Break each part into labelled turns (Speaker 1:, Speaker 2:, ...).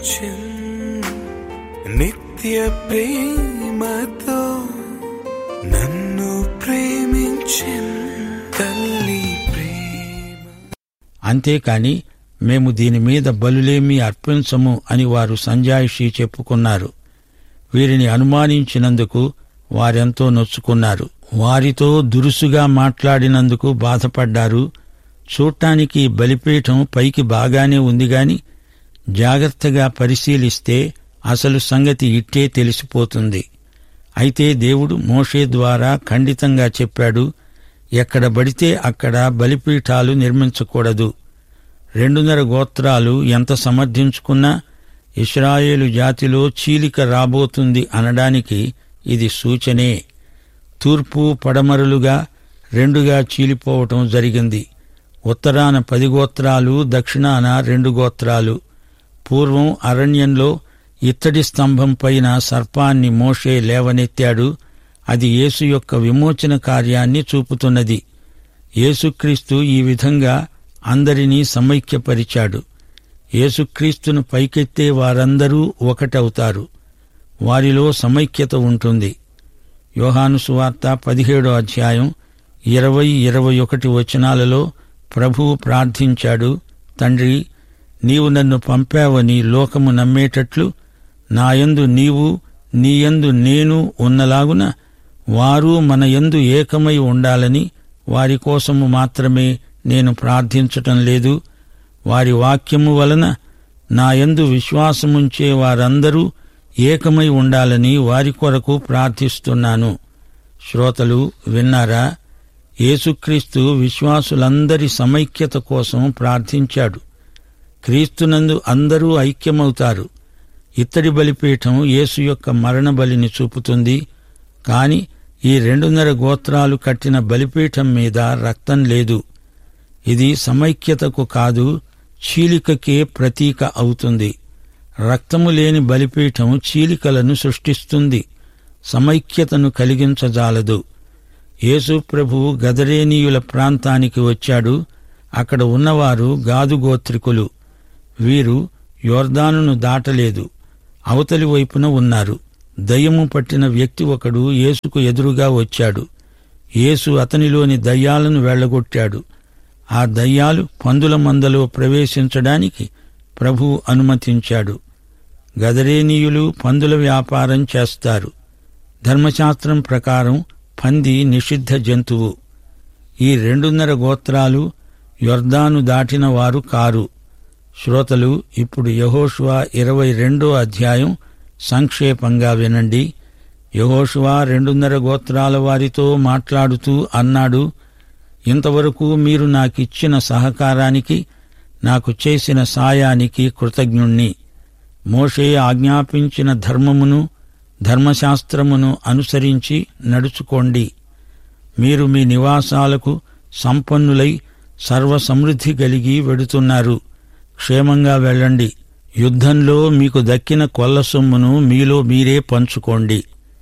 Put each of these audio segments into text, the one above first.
Speaker 1: ప్రేమించిన్ నిత్య ప్రేమతో నన్ను ప్రేమించిన్ తల్లి ప్రేమ
Speaker 2: అంతేకాని మేము దీని మీద బలులేమీ అర్పించము అని వారు సంజాయిషి చెప్పుకున్నారు వీరిని అనుమానించినందుకు వారెంతో నొచ్చుకున్నారు వారితో దురుసుగా మాట్లాడినందుకు బాధపడ్డారు చూడటానికి బలిపీఠం పైకి బాగానే ఉంది గాని జాగ్రత్తగా పరిశీలిస్తే అసలు సంగతి ఇట్టే తెలిసిపోతుంది అయితే దేవుడు మోషే ద్వారా ఖండితంగా చెప్పాడు ఎక్కడ పడితే అక్కడ బలిపీఠాలు నిర్మించకూడదు రెండున్నర గోత్రాలు ఎంత సమర్థించుకున్నా ఇస్రాయేలు జాతిలో చీలిక రాబోతుంది అనడానికి ఇది సూచనే తూర్పు పడమరులుగా రెండుగా చీలిపోవటం జరిగింది ఉత్తరాన పది గోత్రాలు దక్షిణాన రెండు గోత్రాలు పూర్వం అరణ్యంలో ఇత్తడి స్తంభం పైన సర్పాన్ని మోషే లేవనెత్తాడు అది యేసు యొక్క విమోచన కార్యాన్ని చూపుతున్నది యేసుక్రీస్తు ఈ విధంగా అందరినీ సమైక్యపరిచాడు యేసుక్రీస్తును పైకెత్తే వారందరూ ఒకటవుతారు వారిలో సమైక్యత ఉంటుంది యోహాను సువార్త పదిహేడో అధ్యాయం ఇరవై ఇరవై ఒకటి వచనాలలో ప్రభువు ప్రార్థించాడు తండ్రి నీవు నన్ను పంపావని లోకము నమ్మేటట్లు నాయందు నీవు నీయందు నేను ఉన్నలాగున వారు మన యందు ఏకమై ఉండాలని వారి కోసము మాత్రమే నేను ప్రార్థించటం లేదు వారి వాక్యము వలన నాయందు విశ్వాసముంచే వారందరూ ఏకమై ఉండాలని వారి కొరకు ప్రార్థిస్తున్నాను శ్రోతలు విన్నారా యేసుక్రీస్తు విశ్వాసులందరి సమైక్యత కోసం ప్రార్థించాడు క్రీస్తునందు అందరూ ఐక్యమవుతారు ఇత్తడి బలిపీఠం యేసు యొక్క మరణ బలిని చూపుతుంది కాని ఈ రెండున్నర గోత్రాలు కట్టిన బలిపీఠం మీద రక్తం లేదు ఇది సమైక్యతకు కాదు చీలికకే ప్రతీక అవుతుంది రక్తము లేని బలిపీఠం చీలికలను సృష్టిస్తుంది సమైక్యతను కలిగించజాలదు యేసు ప్రభువు గదరేనీయుల ప్రాంతానికి వచ్చాడు అక్కడ ఉన్నవారు గాదు గోత్రికులు వీరు యోర్దానును దాటలేదు అవతలి వైపున ఉన్నారు దయ్యము పట్టిన వ్యక్తి ఒకడు యేసుకు ఎదురుగా వచ్చాడు యేసు అతనిలోని దయ్యాలను వెళ్లగొట్టాడు ఆ దయ్యాలు పందుల మందలో ప్రవేశించడానికి ప్రభు అనుమతించాడు గదరేనీయులు పందుల వ్యాపారం చేస్తారు ధర్మశాస్త్రం ప్రకారం పంది నిషిద్ధ జంతువు ఈ రెండున్నర గోత్రాలు యొర్దాను దాటిన వారు కారు శ్రోతలు ఇప్పుడు యహోషువా ఇరవై రెండో అధ్యాయం సంక్షేపంగా వినండి యహోషువా రెండున్నర గోత్రాల వారితో మాట్లాడుతూ అన్నాడు ఇంతవరకు మీరు నాకిచ్చిన సహకారానికి నాకు చేసిన సాయానికి కృతజ్ఞుణ్ణి మోషే ఆజ్ఞాపించిన ధర్మమును ధర్మశాస్త్రమును అనుసరించి నడుచుకోండి మీరు మీ నివాసాలకు సంపన్నులై సర్వసమృద్ధి కలిగి వెడుతున్నారు క్షేమంగా వెళ్ళండి యుద్ధంలో మీకు దక్కిన కొల్ల సొమ్మును మీలో మీరే పంచుకోండి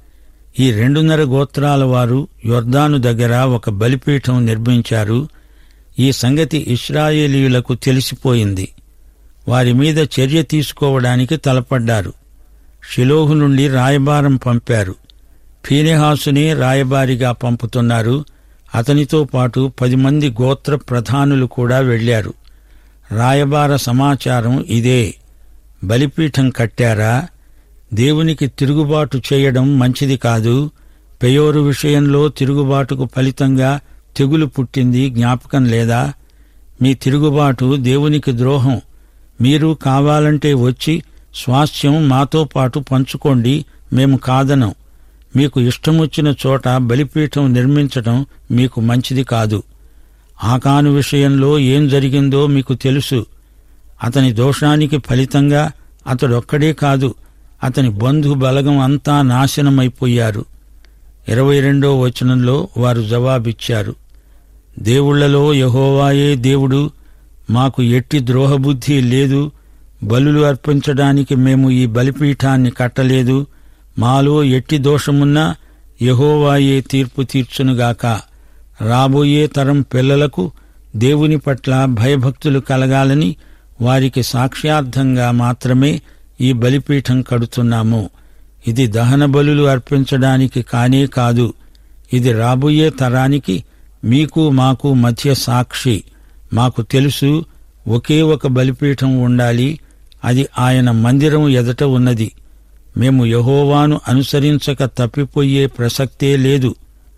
Speaker 2: ఈ రెండున్నర గోత్రాల వారు యొర్దాను దగ్గర ఒక బలిపీఠం నిర్మించారు ఈ సంగతి ఇస్రాయేలీయులకు తెలిసిపోయింది వారి మీద చర్య తీసుకోవడానికి తలపడ్డారు షిలోహు నుండి రాయబారం పంపారు ఫీనెహాసునే రాయబారిగా పంపుతున్నారు అతనితో పాటు పది మంది గోత్ర ప్రధానులు కూడా వెళ్లారు రాయబార సమాచారం ఇదే బలిపీఠం కట్టారా దేవునికి తిరుగుబాటు చేయడం మంచిది కాదు పెయోరు విషయంలో తిరుగుబాటుకు ఫలితంగా తెగులు పుట్టింది జ్ఞాపకం లేదా మీ తిరుగుబాటు దేవునికి ద్రోహం మీరు కావాలంటే వచ్చి స్వాస్థ్యం మాతో పాటు పంచుకోండి మేము కాదనం మీకు ఇష్టమొచ్చిన చోట బలిపీఠం నిర్మించటం మీకు మంచిది కాదు ఆకాను విషయంలో ఏం జరిగిందో మీకు తెలుసు అతని దోషానికి ఫలితంగా అతడొక్కడే కాదు అతని బంధు బలగం అంతా నాశనమైపోయారు ఇరవై రెండో వచనంలో వారు జవాబిచ్చారు దేవుళ్లలో యహోవాయే దేవుడు మాకు ఎట్టి ద్రోహబుద్ధి లేదు బలులు అర్పించడానికి మేము ఈ బలిపీఠాన్ని కట్టలేదు మాలో ఎట్టి దోషమున్నా యహోవాయే తీర్పు తీర్చునుగాక రాబోయే తరం పిల్లలకు దేవుని పట్ల భయభక్తులు కలగాలని వారికి సాక్ష్యార్థంగా మాత్రమే ఈ బలిపీఠం కడుతున్నాము ఇది దహన బలులు అర్పించడానికి కానే కాదు ఇది రాబోయే తరానికి మీకు మాకు మధ్య సాక్షి మాకు తెలుసు ఒకే ఒక బలిపీఠం ఉండాలి అది ఆయన మందిరం ఎదట ఉన్నది మేము యహోవాను అనుసరించక తప్పిపోయే ప్రసక్తే లేదు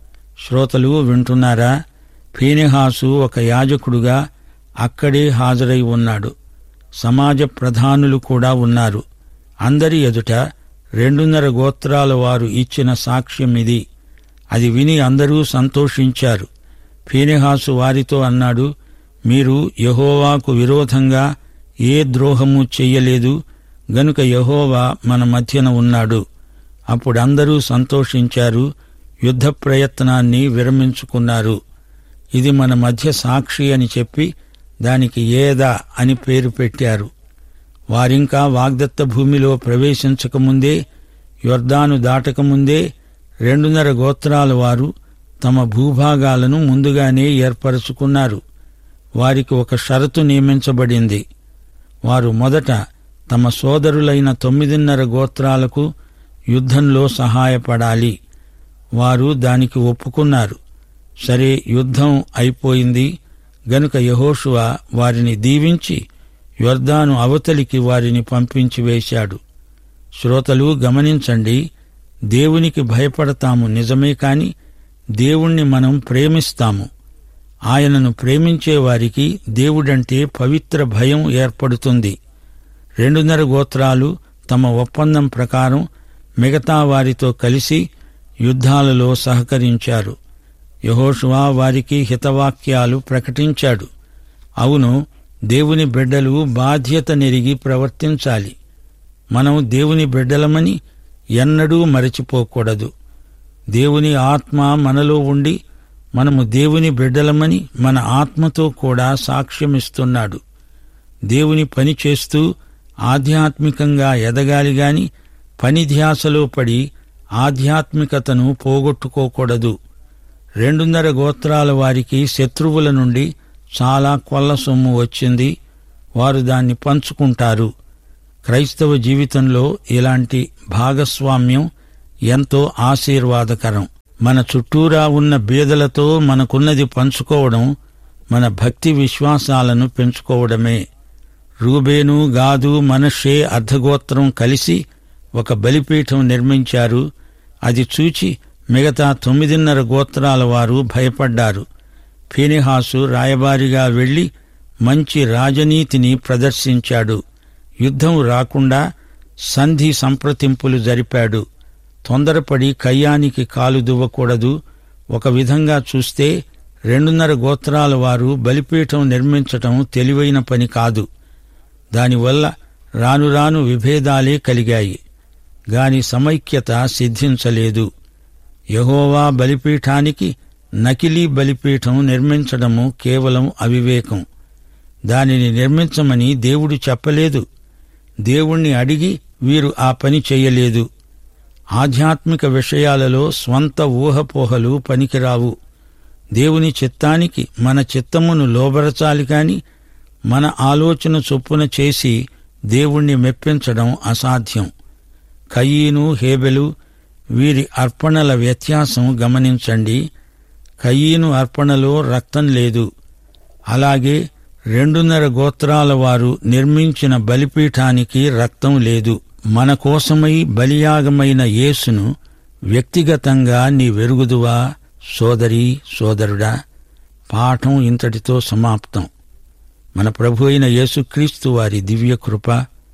Speaker 2: శ్రోతలు వింటున్నారా ఫీనెహాసు ఒక యాజకుడుగా అక్కడే హాజరై ఉన్నాడు సమాజ ప్రధానులు కూడా ఉన్నారు అందరి ఎదుట రెండున్నర గోత్రాల వారు ఇచ్చిన సాక్ష్యం ఇది అది విని అందరూ సంతోషించారు ఫీనెహాసు వారితో అన్నాడు మీరు యహోవాకు విరోధంగా ఏ ద్రోహము చెయ్యలేదు గనుక యహోవా మన మధ్యన ఉన్నాడు అప్పుడు అందరూ సంతోషించారు యుద్ధ ప్రయత్నాన్ని విరమించుకున్నారు ఇది మన మధ్య సాక్షి అని చెప్పి దానికి ఏదా అని పేరు పెట్టారు వారింకా వాగ్దత్త భూమిలో ప్రవేశించకముందే యొర్దాను దాటకముందే రెండున్నర గోత్రాల వారు తమ భూభాగాలను ముందుగానే ఏర్పరచుకున్నారు వారికి ఒక షరతు నియమించబడింది వారు మొదట తమ సోదరులైన తొమ్మిదిన్నర గోత్రాలకు యుద్ధంలో సహాయపడాలి వారు దానికి ఒప్పుకున్నారు సరే యుద్ధం అయిపోయింది గనుక యహోషువ వారిని దీవించి యొర్దాను అవతలికి వారిని పంపించి వేశాడు శ్రోతలు గమనించండి దేవునికి భయపడతాము నిజమే కాని దేవుణ్ణి మనం ప్రేమిస్తాము ఆయనను ప్రేమించే వారికి దేవుడంటే పవిత్ర భయం ఏర్పడుతుంది రెండున్నర గోత్రాలు తమ ఒప్పందం ప్రకారం మిగతా వారితో కలిసి యుద్ధాలలో సహకరించారు యహోషువా వారికి హితవాక్యాలు ప్రకటించాడు అవును దేవుని బిడ్డలు బాధ్యత నెరిగి ప్రవర్తించాలి మనం దేవుని బిడ్డలమని ఎన్నడూ మరచిపోకూడదు దేవుని ఆత్మ మనలో ఉండి మనము దేవుని బిడ్డలమని మన ఆత్మతో కూడా సాక్ష్యమిస్తున్నాడు దేవుని పని చేస్తూ ఆధ్యాత్మికంగా ఎదగాలి గాని పని ధ్యాసలో పడి ఆధ్యాత్మికతను పోగొట్టుకోకూడదు రెండున్నర గోత్రాల వారికి శత్రువుల నుండి చాలా కొల్ల సొమ్ము వచ్చింది వారు దాన్ని పంచుకుంటారు క్రైస్తవ జీవితంలో ఇలాంటి భాగస్వామ్యం ఎంతో ఆశీర్వాదకరం మన చుట్టూరా ఉన్న బీదలతో మనకున్నది పంచుకోవడం మన భక్తి విశ్వాసాలను పెంచుకోవడమే రూబేను గాదు మనషే అర్ధగోత్రం కలిసి ఒక బలిపీఠం నిర్మించారు అది చూచి మిగతా తొమ్మిదిన్నర గోత్రాల వారు భయపడ్డారు ఫీనిహాసు రాయబారిగా వెళ్లి మంచి రాజనీతిని ప్రదర్శించాడు యుద్ధం రాకుండా సంధి సంప్రతింపులు జరిపాడు తొందరపడి కయ్యానికి కాలు దువ్వకూడదు ఒక విధంగా చూస్తే రెండున్నర గోత్రాల వారు బలిపీఠం నిర్మించటం తెలివైన పని కాదు దానివల్ల రాను రాను విభేదాలే కలిగాయి గాని సమైక్యత సిద్ధించలేదు యహోవా బలిపీఠానికి నకిలీ బలిపీఠం నిర్మించడము కేవలం అవివేకం దానిని నిర్మించమని దేవుడు చెప్పలేదు దేవుణ్ణి అడిగి వీరు ఆ పని చెయ్యలేదు ఆధ్యాత్మిక విషయాలలో స్వంత ఊహపోహలు పనికిరావు దేవుని చిత్తానికి మన చిత్తమును లోబరచాలి కాని మన ఆలోచన చొప్పున చేసి దేవుణ్ణి మెప్పించడం అసాధ్యం కయీను హేబెలు వీరి అర్పణల వ్యత్యాసం గమనించండి కయీను అర్పణలో రక్తం లేదు అలాగే రెండున్నర గోత్రాల వారు నిర్మించిన బలిపీఠానికి రక్తం లేదు మన కోసమై బలియాగమైన యేసును వ్యక్తిగతంగా నీ వెరుగుదువా సోదరి సోదరుడా పాఠం ఇంతటితో సమాప్తం మన ప్రభు అయిన యేసుక్రీస్తు వారి దివ్య కృప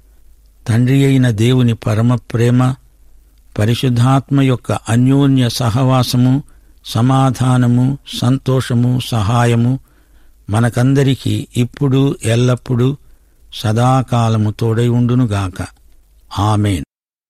Speaker 2: తండ్రి అయిన దేవుని పరమ ప్రేమ పరిశుద్ధాత్మ యొక్క అన్యోన్య సహవాసము సమాధానము సంతోషము సహాయము మనకందరికీ ఇప్పుడు ఎల్లప్పుడూ సదాకాలము తోడై ఉండునుగాక ఆమెన్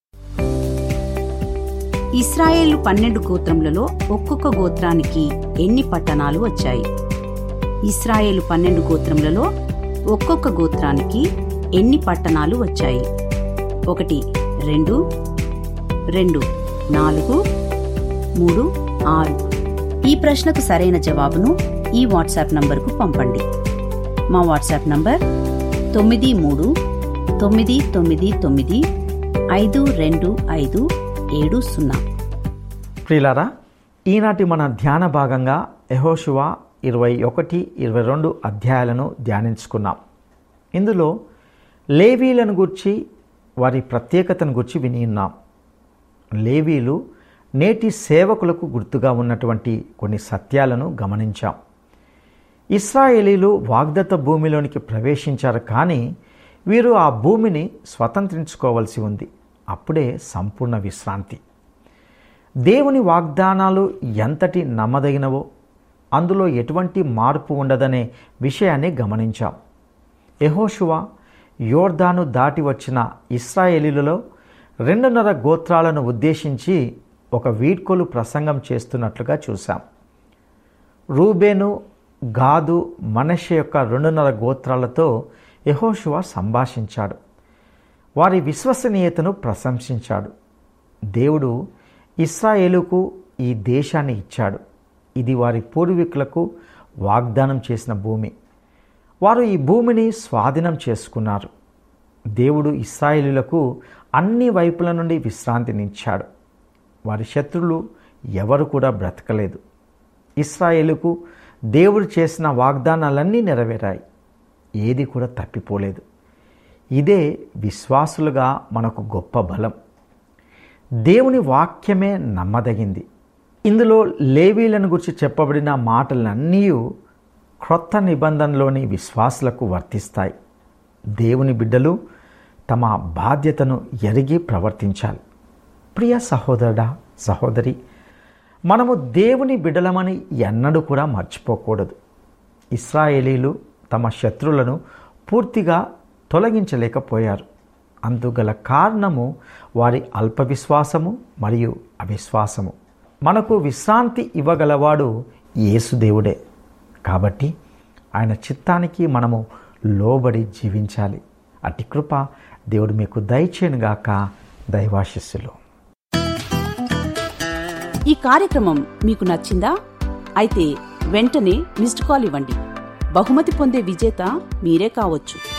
Speaker 3: ఇస్రాయేలు పన్నెండు గోత్రములలో ఒక్కొక్క గోత్రానికి ఎన్ని పట్టణాలు వచ్చాయి ఇస్రాయేలు పన్నెండు గోత్రములలో ఒక్కొక్క గోత్రానికి ఎన్ని పట్టణాలు వచ్చాయి ఒకటి రెండు రెండు నాలుగు మూడు ఆరు ఈ ప్రశ్నకు సరైన జవాబును ఈ వాట్సాప్ నంబర్కు పంపండి మా వాట్సాప్ నంబర్ తొమ్మిది మూడు తొమ్మిది తొమ్మిది తొమ్మిది ఐదు రెండు ఐదు ఏడు సున్నా
Speaker 4: ప్రియులారా ఈనాటి మన ధ్యాన భాగంగా యహోశువ ఇరవై ఒకటి ఇరవై రెండు అధ్యాయాలను ధ్యానించుకున్నాం ఇందులో లేవీలను గుర్చి వారి ప్రత్యేకతను గుర్చి విని ఉన్నాం లేవీలు నేటి సేవకులకు గుర్తుగా ఉన్నటువంటి కొన్ని సత్యాలను గమనించాం ఇస్రాయేలీలు వాగ్దత్త భూమిలోనికి ప్రవేశించారు కానీ వీరు ఆ భూమిని స్వతంత్రించుకోవలసి ఉంది అప్పుడే సంపూర్ణ విశ్రాంతి దేవుని వాగ్దానాలు ఎంతటి నమ్మదగినవో అందులో ఎటువంటి మార్పు ఉండదనే విషయాన్ని గమనించాం యహోషువ యోర్దాను దాటి వచ్చిన ఇస్రాయేలీలలో రెండున్నర గోత్రాలను ఉద్దేశించి ఒక వీడ్కోలు ప్రసంగం చేస్తున్నట్లుగా చూశాం రూబేను గాదు మనష యొక్క రెండున్నర గోత్రాలతో యహోషువ సంభాషించాడు వారి విశ్వసనీయతను ప్రశంసించాడు దేవుడు ఇస్రాయేలుకు ఈ దేశాన్ని ఇచ్చాడు ఇది వారి పూర్వీకులకు వాగ్దానం చేసిన భూమి వారు ఈ భూమిని స్వాధీనం చేసుకున్నారు దేవుడు ఇస్రాయేలులకు అన్ని వైపుల నుండి విశ్రాంతినిచ్చాడు వారి శత్రులు ఎవరు కూడా బ్రతకలేదు ఇస్రాయేలుకు దేవుడు చేసిన వాగ్దానాలన్నీ నెరవేరాయి ఏది కూడా తప్పిపోలేదు ఇదే విశ్వాసులుగా మనకు గొప్ప బలం దేవుని వాక్యమే నమ్మదగింది ఇందులో లేవీలను గురించి చెప్పబడిన మాటలన్నీ క్రొత్త నిబంధనలోని విశ్వాసులకు వర్తిస్తాయి దేవుని బిడ్డలు తమ బాధ్యతను ఎరిగి ప్రవర్తించాలి ప్రియ సహోదరుడా సహోదరి మనము దేవుని బిడ్డలమని ఎన్నడూ కూడా మర్చిపోకూడదు ఇస్రాయేలీలు తమ శత్రులను పూర్తిగా తొలగించలేకపోయారు అందుగల కారణము వారి అల్ప విశ్వాసము మరియు అవిశ్వాసము మనకు విశ్రాంతి ఇవ్వగలవాడు యేసుదేవుడే కాబట్టి ఆయన చిత్తానికి మనము లోబడి జీవించాలి అట్టి కృప దేవుడు మీకు దయచేనుగాక దైవాశిస్సులు
Speaker 3: ఈ కార్యక్రమం మీకు నచ్చిందా అయితే వెంటనే మిస్డ్ కాల్ ఇవ్వండి బహుమతి పొందే విజేత మీరే కావచ్చు